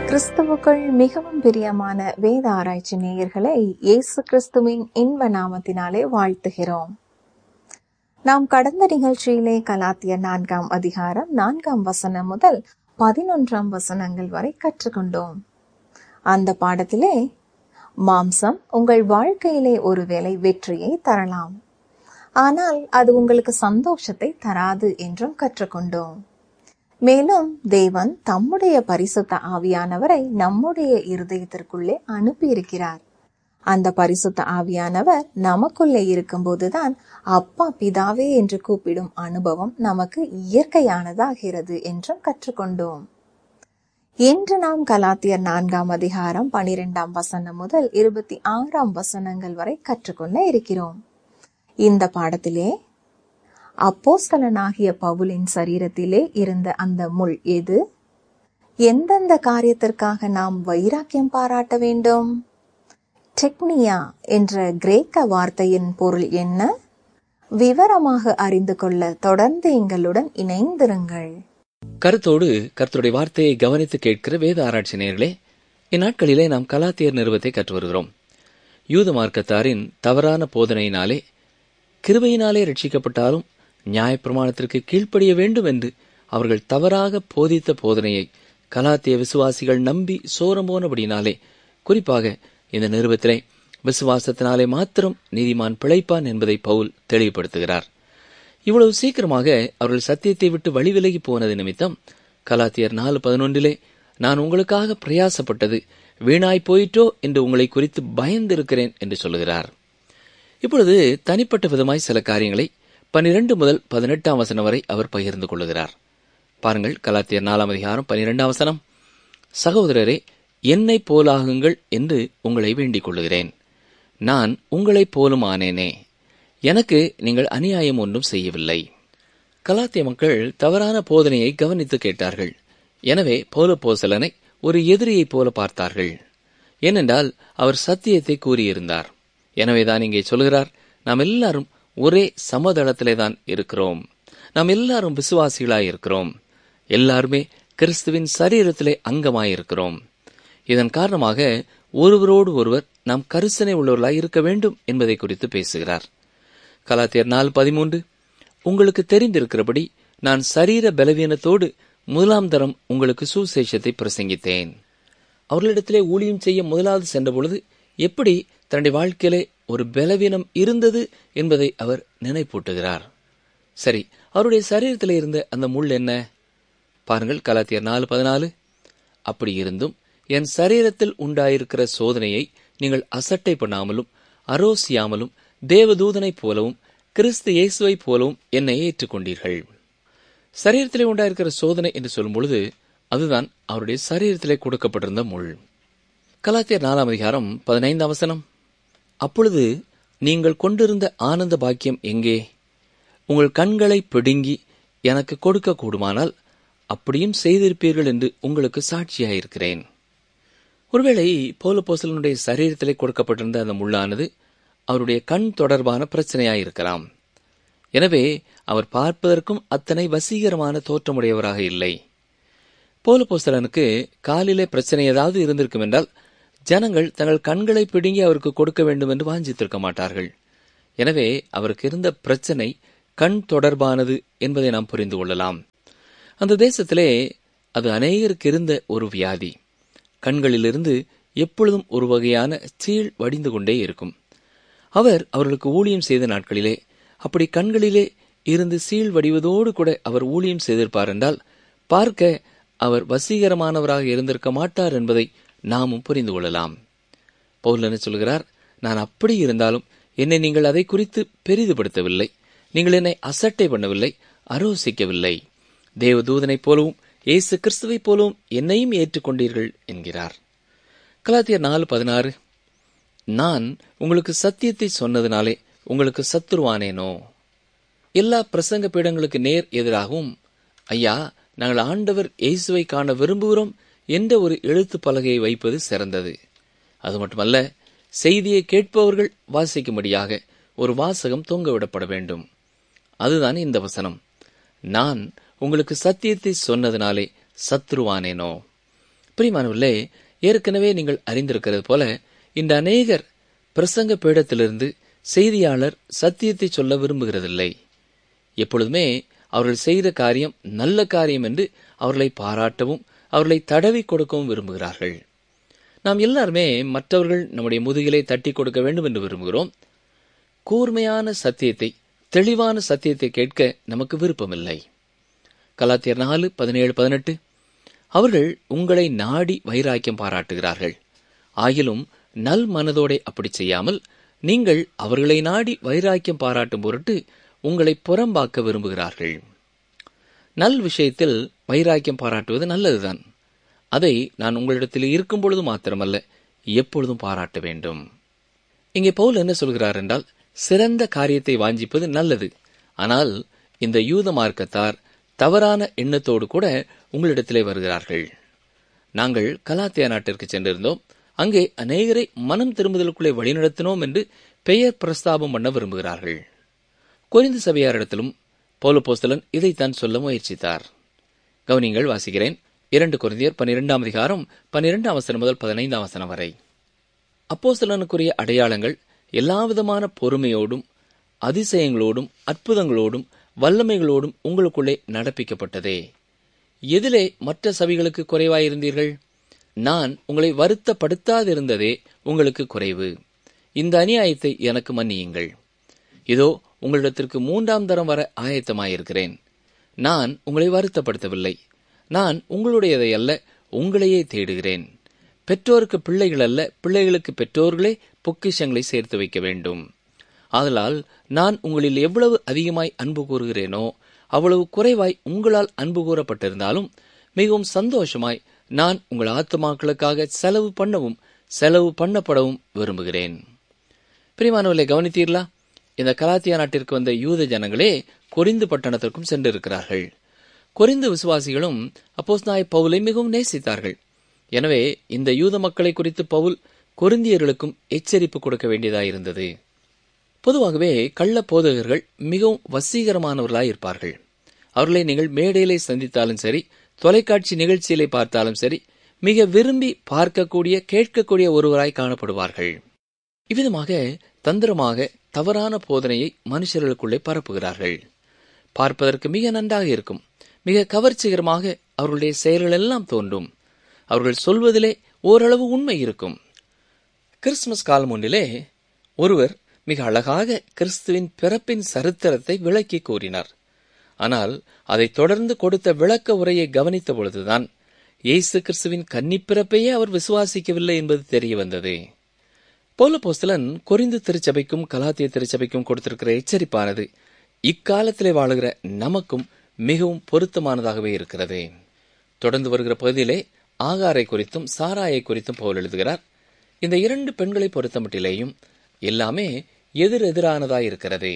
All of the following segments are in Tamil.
கிறிஸ்துவுக்குள் மிகவும் பிரியமான வேத ஆராய்ச்சி நேயர்களை இயேசு கிறிஸ்துவின் இன்ப நாமத்தினாலே வாழ்த்துகிறோம் நாம் கடந்த நிகழ்ச்சியிலே கலாத்திய நான்காம் அதிகாரம் நான்காம் வசனம் முதல் பதினொன்றாம் வசனங்கள் வரை கற்றுக்கொண்டோம் அந்த பாடத்திலே மாம்சம் உங்கள் வாழ்க்கையிலே ஒருவேளை வெற்றியை தரலாம் ஆனால் அது உங்களுக்கு சந்தோஷத்தை தராது என்றும் கற்றுக்கொண்டோம் மேலும் தேவன் தம்முடைய பரிசுத்த ஆவியானவரை நம்முடைய இருதயத்திற்குள்ளே அனுப்பியிருக்கிறார் அந்த பரிசுத்த ஆவியானவர் நமக்குள்ளே இருக்கும்போதுதான் அப்பா பிதாவே என்று கூப்பிடும் அனுபவம் நமக்கு இயற்கையானதாகிறது என்றும் கற்றுக்கொண்டோம் இன்று நாம் கலாத்தியர் நான்காம் அதிகாரம் பனிரெண்டாம் வசனம் முதல் இருபத்தி ஆறாம் வசனங்கள் வரை கற்றுக்கொள்ள இருக்கிறோம் இந்த பாடத்திலே அப்போஸ்தலனாகிய பவுலின் சரீரத்திலே இருந்த அந்த முள் எது எந்தெந்த காரியத்திற்காக நாம் வைராக்கியம் பாராட்ட வேண்டும் டெக்னியா என்ற கிரேக்க வார்த்தையின் பொருள் என்ன விவரமாக அறிந்து கொள்ள தொடர்ந்து எங்களுடன் இணைந்திருங்கள் கருத்தோடு கர்த்தருடைய வார்த்தையை கவனித்து கேட்கிற வேத ஆராய்ச்சி நேர்களே இந்நாட்களிலே நாம் கலாத்தியர் நிறுவத்தை கற்று வருகிறோம் யூத மார்க்கத்தாரின் தவறான போதனையினாலே கிருபையினாலே ரட்சிக்கப்பட்டாலும் நியாயப்பிரமாணத்திற்கு கீழ்ப்படிய வேண்டும் என்று அவர்கள் தவறாக போதித்த போதனையை கலாத்திய விசுவாசிகள் நம்பி சோரம் போனபடினாலே குறிப்பாக இந்த நிறுவத்திலே விசுவாசத்தினாலே மாத்திரம் நீதிமான் பிழைப்பான் என்பதை பவுல் தெளிவுபடுத்துகிறார் இவ்வளவு சீக்கிரமாக அவர்கள் சத்தியத்தை விட்டு வழிவிலகி போனது நிமித்தம் கலாத்தியர் நாலு பதினொன்றிலே நான் உங்களுக்காக பிரயாசப்பட்டது வீணாய் போயிட்டோ என்று உங்களை குறித்து பயந்திருக்கிறேன் என்று சொல்லுகிறார் இப்பொழுது தனிப்பட்ட விதமாய் சில காரியங்களை பனிரெண்டு முதல் பதினெட்டாம் வசனம் வரை அவர் பகிர்ந்து கொள்ளுகிறார் பாருங்கள் கலாத்தியர் நாலாம் அதிகாரம் பனிரெண்டாம் வசனம் சகோதரரே என்னை போலாகுங்கள் என்று உங்களை வேண்டிக் கொள்ளுகிறேன் நான் உங்களைப் போலும் ஆனேனே எனக்கு நீங்கள் அநியாயம் ஒன்றும் செய்யவில்லை கலாத்திய மக்கள் தவறான போதனையை கவனித்து கேட்டார்கள் எனவே பௌல போசலனை ஒரு எதிரியைப் போல பார்த்தார்கள் ஏனென்றால் அவர் சத்தியத்தை கூறியிருந்தார் எனவேதான் இங்கே சொல்கிறார் நாம் எல்லாரும் ஒரே சமதளத்திலே தான் இருக்கிறோம் நாம் எல்லாரும் விசுவாசிகளாய் இருக்கிறோம் எல்லாருமே கிறிஸ்துவின் சரீரத்திலே அங்கமாயிருக்கிறோம் இதன் காரணமாக ஒருவரோடு ஒருவர் நாம் கரிசனை உள்ளவர்களாய் இருக்க வேண்டும் என்பதை குறித்து பேசுகிறார் கலாத்தியர் நாள் பதிமூன்று உங்களுக்கு தெரிந்திருக்கிறபடி நான் சரீர பலவீனத்தோடு முதலாம் தரம் உங்களுக்கு சுசேஷத்தை பிரசங்கித்தேன் அவர்களிடத்திலே ஊழியம் செய்ய முதலாவது சென்றபொழுது எப்படி தன்னுடைய வாழ்க்கையிலே ஒரு பலவீனம் இருந்தது என்பதை அவர் நினைப்பூட்டுகிறார் சரி அவருடைய சரீரத்தில் இருந்த அந்த முள் என்ன பாருங்கள் கலாத்தியர் நாலு பதினாலு அப்படி இருந்தும் என் சரீரத்தில் உண்டாயிருக்கிற சோதனையை நீங்கள் அசட்டை பண்ணாமலும் அரோசியாமலும் தேவதூதனைப் போலவும் கிறிஸ்து இயேசுவைப் போலவும் என்னை ஏற்றுக்கொண்டீர்கள் சரீரத்திலே உண்டாயிருக்கிற சோதனை என்று சொல்லும் பொழுது அதுதான் அவருடைய சரீரத்திலே கொடுக்கப்பட்டிருந்த முள் கலாத்தியர் நாலாம் அதிகாரம் பதினைந்தாம் வசனம் அப்பொழுது நீங்கள் கொண்டிருந்த ஆனந்த பாக்கியம் எங்கே உங்கள் கண்களை பிடுங்கி எனக்கு கொடுக்க கூடுமானால் அப்படியும் செய்திருப்பீர்கள் என்று உங்களுக்கு சாட்சியாயிருக்கிறேன் ஒருவேளை பௌலபோசலனுடைய சரீரத்திலே கொடுக்கப்பட்டிருந்த அந்த முள்ளானது அவருடைய கண் தொடர்பான பிரச்சனையாயிருக்கலாம் எனவே அவர் பார்ப்பதற்கும் அத்தனை வசீகரமான தோற்றமுடையவராக இல்லை போலபோஸ்தலனுக்கு காலிலே பிரச்சனை ஏதாவது இருந்திருக்கும் என்றால் ஜனங்கள் தங்கள் கண்களை பிடுங்கி அவருக்கு கொடுக்க வேண்டும் என்று வாஞ்சித்திருக்க மாட்டார்கள் எனவே அவருக்கு இருந்த பிரச்சனை கண் தொடர்பானது என்பதை நாம் புரிந்து கொள்ளலாம் அந்த தேசத்திலே அது அநேகருக்கு இருந்த ஒரு வியாதி கண்களிலிருந்து எப்பொழுதும் ஒரு வகையான சீழ் வடிந்து கொண்டே இருக்கும் அவர் அவர்களுக்கு ஊழியம் செய்த நாட்களிலே அப்படி கண்களிலே இருந்து சீழ் வடிவதோடு கூட அவர் ஊழியம் செய்திருப்பார் என்றால் பார்க்க அவர் வசீகரமானவராக இருந்திருக்க மாட்டார் என்பதை நாமும் புரிந்து கொள்ளலாம் பவுல் என்ன சொல்கிறார் நான் அப்படி இருந்தாலும் என்னை நீங்கள் அதை குறித்து பெரிதுபடுத்தவில்லை நீங்கள் என்னை அசட்டை பண்ணவில்லை அரோசிக்கவில்லை தேவதூதனைப் போலவும் இயேசு கிறிஸ்துவைப் போலவும் என்னையும் ஏற்றுக்கொண்டீர்கள் என்கிறார் கலாத்தியர் நாலு பதினாறு நான் உங்களுக்கு சத்தியத்தை சொன்னதினாலே உங்களுக்கு சத்துருவானேனோ எல்லா பிரசங்க பீடங்களுக்கு நேர் எதிராகவும் ஐயா நாங்கள் ஆண்டவர் இயேசுவை காண விரும்புகிறோம் என்ற ஒரு எழுத்து பலகையை வைப்பது சிறந்தது அது மட்டுமல்ல செய்தியை கேட்பவர்கள் வாசிக்கும்படியாக ஒரு வாசகம் தொங்கவிடப்பட வேண்டும் அதுதான் இந்த வசனம் நான் உங்களுக்கு சத்தியத்தை சொன்னதினாலே சத்ருவானேனோ பிரிமானவர்களே ஏற்கனவே நீங்கள் அறிந்திருக்கிறது போல இந்த அநேகர் பிரசங்க பீடத்திலிருந்து செய்தியாளர் சத்தியத்தை சொல்ல விரும்புகிறதில்லை எப்பொழுதுமே அவர்கள் செய்த காரியம் நல்ல காரியம் என்று அவர்களை பாராட்டவும் அவர்களை தடவி கொடுக்கவும் விரும்புகிறார்கள் நாம் எல்லாருமே மற்றவர்கள் நம்முடைய முதுகிலே தட்டி கொடுக்க வேண்டும் என்று விரும்புகிறோம் கூர்மையான சத்தியத்தை தெளிவான சத்தியத்தை கேட்க நமக்கு விருப்பமில்லை கலாத்தியர் நாலு பதினேழு பதினெட்டு அவர்கள் உங்களை நாடி வைராக்கியம் பாராட்டுகிறார்கள் ஆகிலும் நல் மனதோടെ அப்படி செய்யாமல் நீங்கள் அவர்களை நாடி வைராக்கியம் பாராட்டும் பொருட்டு உங்களை புறம்பாக்க விரும்புகிறார்கள் நல் விஷயத்தில் வைராக்கியம் பாராட்டுவது நல்லதுதான் அதை நான் உங்களிடத்தில் இருக்கும் பொழுது மாத்திரமல்ல எப்பொழுதும் பாராட்ட வேண்டும் இங்கே பவுல் என்ன சொல்கிறார் என்றால் சிறந்த காரியத்தை வாஞ்சிப்பது நல்லது ஆனால் இந்த யூத மார்க்கத்தார் தவறான எண்ணத்தோடு கூட உங்களிடத்திலே வருகிறார்கள் நாங்கள் கலாத்தியா நாட்டிற்கு சென்றிருந்தோம் அங்கே அநேகரை மனம் திரும்புதலுக்குள்ளே வழிநடத்தினோம் என்று பெயர் பிரஸ்தாபம் பண்ண விரும்புகிறார்கள் கொரிந்து சபையாரிடத்திலும் பௌலபோஸ்தலன் இதைத்தான் சொல்ல முயற்சித்தார் கவனிங்கள் வாசிக்கிறேன் இரண்டு கொரிந்தியர் பன்னிரெண்டாம் அதிகாரம் பன்னிரெண்டாம் வசனம் முதல் பதினைந்தாம் வசனம் வரை அப்போஸ்தலனுக்குரிய அடையாளங்கள் எல்லாவிதமான பொறுமையோடும் அதிசயங்களோடும் அற்புதங்களோடும் வல்லமைகளோடும் உங்களுக்குள்ளே நடப்பிக்கப்பட்டதே எதிலே மற்ற சபைகளுக்கு குறைவாயிருந்தீர்கள் நான் உங்களை வருத்தப்படுத்தாதிருந்ததே உங்களுக்கு குறைவு இந்த அநியாயத்தை எனக்கு மன்னியுங்கள் இதோ உங்களிடத்திற்கு மூன்றாம் தரம் வர ஆயத்தமாயிருக்கிறேன் நான் உங்களை வருத்தப்படுத்தவில்லை நான் உங்களுடையதை அல்ல உங்களையே தேடுகிறேன் பெற்றோருக்கு பிள்ளைகள் அல்ல பிள்ளைகளுக்கு பெற்றோர்களே பொக்கிஷங்களை சேர்த்து வைக்க வேண்டும் ஆதலால் நான் உங்களில் எவ்வளவு அதிகமாய் அன்பு கூறுகிறேனோ அவ்வளவு குறைவாய் உங்களால் அன்பு கூறப்பட்டிருந்தாலும் மிகவும் சந்தோஷமாய் நான் உங்கள் ஆத்துமாக்களுக்காக செலவு பண்ணவும் செலவு பண்ணப்படவும் விரும்புகிறேன் பிரிமானவர்களை கவனித்தீர்களா இந்த கலாத்தியா நாட்டிற்கு வந்த யூத ஜனங்களே கொரிந்து பட்டணத்திற்கும் சென்றிருக்கிறார்கள் கொரிந்து விசுவாசிகளும் அப்போஸ்நாய் பவுலை மிகவும் நேசித்தார்கள் எனவே இந்த யூத மக்களை குறித்து பவுல் கொரிந்தியர்களுக்கும் எச்சரிப்பு கொடுக்க வேண்டியதாயிருந்தது பொதுவாகவே கள்ள போதகர்கள் மிகவும் வசீகரமானவர்களாய் இருப்பார்கள் அவர்களை நீங்கள் மேடையிலே சந்தித்தாலும் சரி தொலைக்காட்சி நிகழ்ச்சியிலே பார்த்தாலும் சரி மிக விரும்பி பார்க்கக்கூடிய கேட்கக்கூடிய ஒருவராய் காணப்படுவார்கள் இவ்விதமாக தந்திரமாக தவறான போதனையை மனுஷர்களுக்குள்ளே பரப்புகிறார்கள் பார்ப்பதற்கு மிக நன்றாக இருக்கும் மிக கவர்ச்சிகரமாக அவர்களுடைய செயல்கள் எல்லாம் தோன்றும் அவர்கள் சொல்வதிலே ஓரளவு உண்மை இருக்கும் கிறிஸ்துமஸ் காலம் ஒன்றிலே ஒருவர் மிக அழகாக கிறிஸ்துவின் பிறப்பின் சரித்திரத்தை விளக்கி கூறினார் ஆனால் அதைத் தொடர்ந்து கொடுத்த விளக்க உரையை கவனித்த பொழுதுதான் இயேசு கிறிஸ்துவின் கன்னிப்பிறப்பையே அவர் விசுவாசிக்கவில்லை என்பது தெரிய வந்தது போலபோஸ்தலன் கொரிந்து திருச்சபைக்கும் கலாத்திய திருச்சபைக்கும் கொடுத்திருக்கிற எச்சரிப்பானது இக்காலத்திலே வாழுகிற நமக்கும் மிகவும் பொருத்தமானதாகவே இருக்கிறது தொடர்ந்து வருகிற பகுதியிலே ஆகாரை குறித்தும் சாராயை குறித்தும் போல் எழுதுகிறார் இந்த இரண்டு பெண்களை பொறுத்தமட்டிலேயும் எல்லாமே எதிர் எதிரானதாய் இருக்கிறது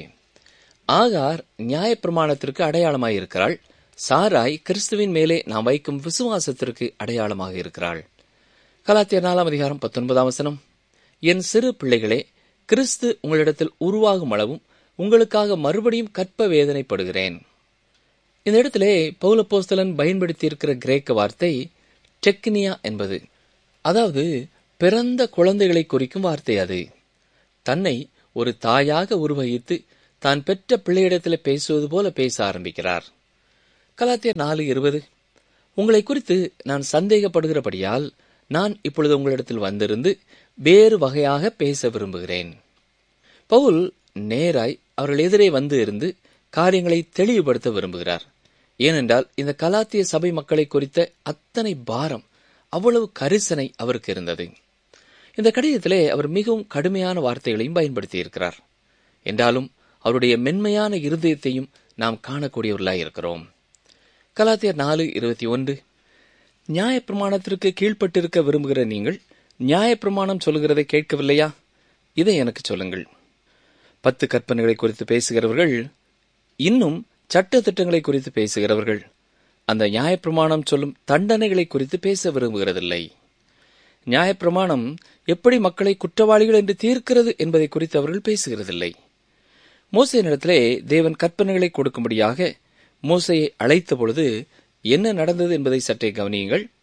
ஆகார் நியாயப்பிரமாணத்திற்கு அடையாளமாய் இருக்கிறாள் சாராய் கிறிஸ்துவின் மேலே நாம் வைக்கும் விசுவாசத்திற்கு அடையாளமாக இருக்கிறாள் கலாத்தியர் நாலாம் அதிகாரம் பத்தொன்பதாம் வசனம் என் சிறு பிள்ளைகளே கிறிஸ்து உங்களிடத்தில் உருவாகும் அளவும் உங்களுக்காக மறுபடியும் கற்ப வேதனைப்படுகிறேன் இந்த இடத்திலே பௌலப்போஸ்தலன் பயன்படுத்தியிருக்கிற கிரேக்க வார்த்தை டெக்னியா என்பது அதாவது பிறந்த குழந்தைகளை குறிக்கும் வார்த்தை அது தன்னை ஒரு தாயாக உருவகித்து தான் பெற்ற பிள்ளையிடத்தில் பேசுவது போல பேச ஆரம்பிக்கிறார் கலாத்தியர் நாலு இருபது உங்களை குறித்து நான் சந்தேகப்படுகிறபடியால் நான் இப்பொழுது உங்களிடத்தில் வந்திருந்து வேறு வகையாக பேச விரும்புகிறேன் பவுல் நேராய் அவர்கள் எதிரே வந்து இருந்து காரியங்களை தெளிவுபடுத்த விரும்புகிறார் ஏனென்றால் இந்த கலாத்திய சபை மக்களை குறித்த அத்தனை பாரம் அவ்வளவு கரிசனை அவருக்கு இருந்தது இந்த கடிதத்திலே அவர் மிகவும் கடுமையான வார்த்தைகளையும் பயன்படுத்தி இருக்கிறார் என்றாலும் அவருடைய மென்மையான இருதயத்தையும் நாம் காணக்கூடியவர்களாய் இருக்கிறோம் கலாத்தியர் நாலு இருபத்தி ஒன்று நியாயப்பிரமாணத்திற்கு கீழ்ப்பட்டிருக்க விரும்புகிற நீங்கள் நியாயப்பிரமாணம் சொல்லுகிறதை கேட்கவில்லையா இதை எனக்கு சொல்லுங்கள் பத்து கற்பனைகளை குறித்து பேசுகிறவர்கள் இன்னும் சட்ட திட்டங்களை குறித்து பேசுகிறவர்கள் அந்த நியாயப்பிரமாணம் சொல்லும் தண்டனைகளை குறித்து பேச விரும்புகிறதில்லை நியாயப்பிரமாணம் எப்படி மக்களை குற்றவாளிகள் என்று தீர்க்கிறது என்பதை குறித்து அவர்கள் பேசுகிறதில்லை மோசையினிடத்திலே தேவன் கற்பனைகளை கொடுக்கும்படியாக மோசையை அழைத்த பொழுது என்ன நடந்தது என்பதை சற்றே கவனியுங்கள்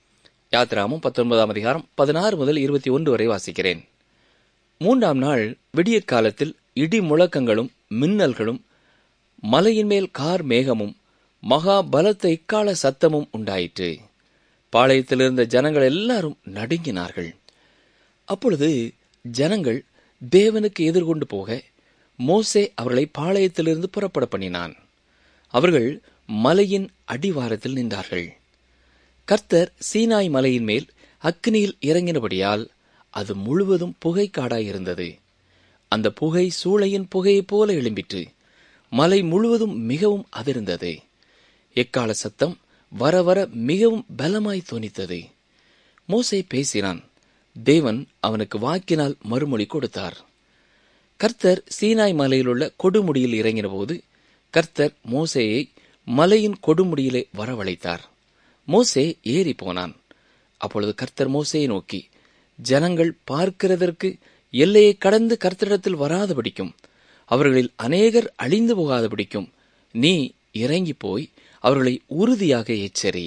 யாத்ராமும் பத்தொன்பதாம் அதிகாரம் பதினாறு முதல் இருபத்தி ஒன்று வரை வாசிக்கிறேன் மூன்றாம் நாள் விடியற் காலத்தில் இடி முழக்கங்களும் மின்னல்களும் மலையின் மேல் கார் மேகமும் மகா பலத்த இக்கால சத்தமும் உண்டாயிற்று பாளையத்தில் இருந்த ஜனங்கள் எல்லாரும் நடுங்கினார்கள் அப்பொழுது ஜனங்கள் தேவனுக்கு எதிர்கொண்டு போக மோசே அவர்களை பாளையத்திலிருந்து புறப்பட பண்ணினான் அவர்கள் மலையின் அடிவாரத்தில் நின்றார்கள் கர்த்தர் சீனாய் மலையின் மேல் அக்னியில் இறங்கினபடியால் அது முழுவதும் புகைக்காடாயிருந்தது அந்த புகை சூளையின் புகையைப் போல எழும்பிற்று மலை முழுவதும் மிகவும் அதிர்ந்தது எக்கால சத்தம் வர வர மிகவும் பலமாய் தோனித்தது மோசே பேசினான் தேவன் அவனுக்கு வாக்கினால் மறுமொழி கொடுத்தார் கர்த்தர் சீனாய் மலையிலுள்ள கொடுமுடியில் இறங்கினபோது கர்த்தர் மோசேயை மலையின் கொடுமுடியிலே வரவழைத்தார் மோசே ஏறி போனான் அப்பொழுது கர்த்தர் மோசேயை நோக்கி ஜனங்கள் பார்க்கிறதற்கு எல்லையை கடந்து கர்த்தரிடத்தில் வராதபடிக்கும் அவர்களில் அநேகர் அழிந்து போகாதபடிக்கும் நீ இறங்கி போய் அவர்களை உறுதியாக எச்சரி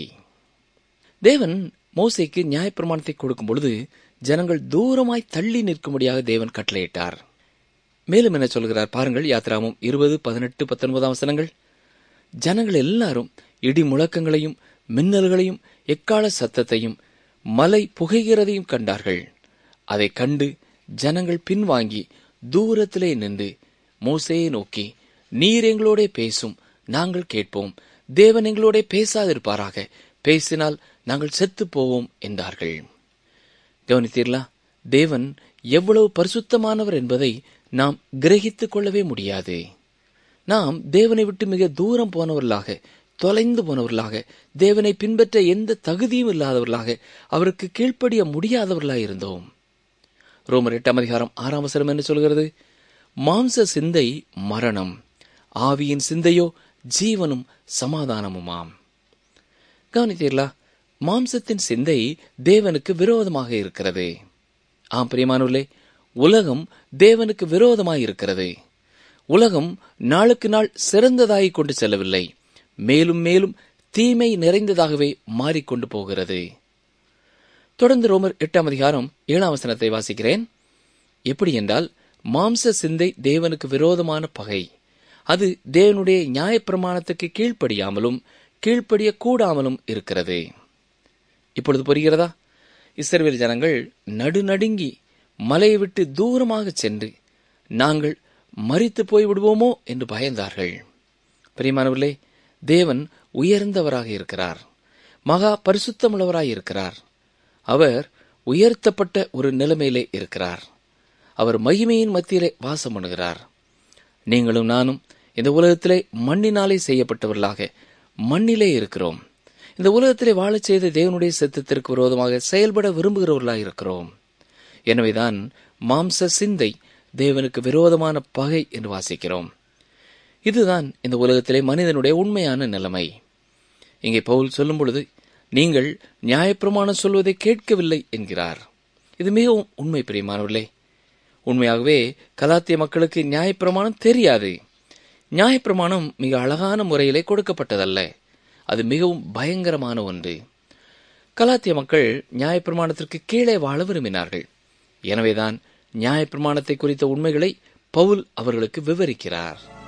தேவன் மோசேக்கு நியாயப்பிரமாணத்தை கொடுக்கும் பொழுது ஜனங்கள் தூரமாய் தள்ளி நிற்கும்படியாக தேவன் கட்டளையிட்டார் மேலும் என்ன சொல்கிறார் பாருங்கள் யாத்ராமும் இருபது பதினெட்டு பத்தொன்பதாம் வசனங்கள் ஜனங்கள் எல்லாரும் இடி முழக்கங்களையும் மின்னல்களையும் எக்கால சத்தத்தையும் மலை புகைகிறதையும் கண்டார்கள் அதைக் கண்டு ஜனங்கள் பின்வாங்கி தூரத்திலே நின்று மோசேயை நோக்கி நீர் எங்களோடே பேசும் நாங்கள் கேட்போம் தேவன் எங்களோடே பேசாதிருப்பாராக பேசினால் நாங்கள் செத்துப் போவோம் என்றார்கள் கவனித்தீர்களா தேவன் எவ்வளவு பரிசுத்தமானவர் என்பதை நாம் கிரகித்துக் கொள்ளவே முடியாது நாம் தேவனை விட்டு மிக தூரம் போனவர்களாக தொலைந்து போனவர்களாக தேவனை பின்பற்ற எந்த தகுதியும் இல்லாதவர்களாக அவருக்கு கீழ்ப்படிய முடியாதவர்களாக இருந்தோம் ரோமர் எட்டாம் அதிகாரம் ஆறாம் வசனம் என்ன சொல்கிறது மாம்ச சிந்தை மரணம் ஆவியின் சிந்தையோ ஜீவனும் சமாதானமுமாம் கவனித்தீர்களா மாம்சத்தின் சிந்தை தேவனுக்கு விரோதமாக இருக்கிறது ஆம் பிரியமானவர்களே உலகம் தேவனுக்கு விரோதமாய் இருக்கிறது உலகம் நாளுக்கு நாள் சிறந்ததாகிக் கொண்டு செல்லவில்லை மேலும் மேலும் தீமை நிறைந்ததாகவே மாறிக்கொண்டு போகிறது தொடர்ந்து ரோமர் எட்டாம் அதிகாரம் ஏழாம் வசனத்தை வாசிக்கிறேன் எப்படி என்றால் மாம்ச சிந்தை தேவனுக்கு விரோதமான பகை அது தேவனுடைய நியாயப்பிரமாணத்துக்கு கீழ்ப்படியாமலும் கீழ்ப்படிய கூடாமலும் இருக்கிறது இப்பொழுது புரிகிறதா இஸ்ரவேல் ஜனங்கள் நடுநடுங்கி மலையை விட்டு தூரமாக சென்று நாங்கள் மறித்து போய் விடுவோமோ என்று பயந்தார்கள் பிரியமானவர்களே தேவன் உயர்ந்தவராக இருக்கிறார் மகா பரிசுத்தமுள்ளவராய் இருக்கிறார் அவர் உயர்த்தப்பட்ட ஒரு நிலைமையிலே இருக்கிறார் அவர் மகிமையின் மத்தியிலே வாசம் பண்ணுகிறார் நீங்களும் நானும் இந்த உலகத்திலே மண்ணினாலே செய்யப்பட்டவர்களாக மண்ணிலே இருக்கிறோம் இந்த உலகத்திலே வாழச் செய்த தேவனுடைய சித்தத்திற்கு விரோதமாக செயல்பட விரும்புகிறவர்களாக இருக்கிறோம் எனவேதான் மாம்ச சிந்தை தேவனுக்கு விரோதமான பகை என்று வாசிக்கிறோம் இதுதான் இந்த உலகத்திலே மனிதனுடைய உண்மையான நிலைமை இங்கே பவுல் சொல்லும் பொழுது நீங்கள் நியாயப்பிரமாணம் சொல்வதை கேட்கவில்லை என்கிறார் இது மிகவும் உண்மை பிரியமானவர்களே உண்மையாகவே கலாத்திய மக்களுக்கு நியாயப்பிரமாணம் தெரியாது நியாயப்பிரமாணம் மிக அழகான முறையிலே கொடுக்கப்பட்டதல்ல அது மிகவும் பயங்கரமான ஒன்று கலாத்திய மக்கள் நியாயப்பிரமாணத்திற்கு கீழே வாழ விரும்பினார்கள் எனவேதான் நியாயப்பிரமாணத்தை குறித்த உண்மைகளை பவுல் அவர்களுக்கு விவரிக்கிறார்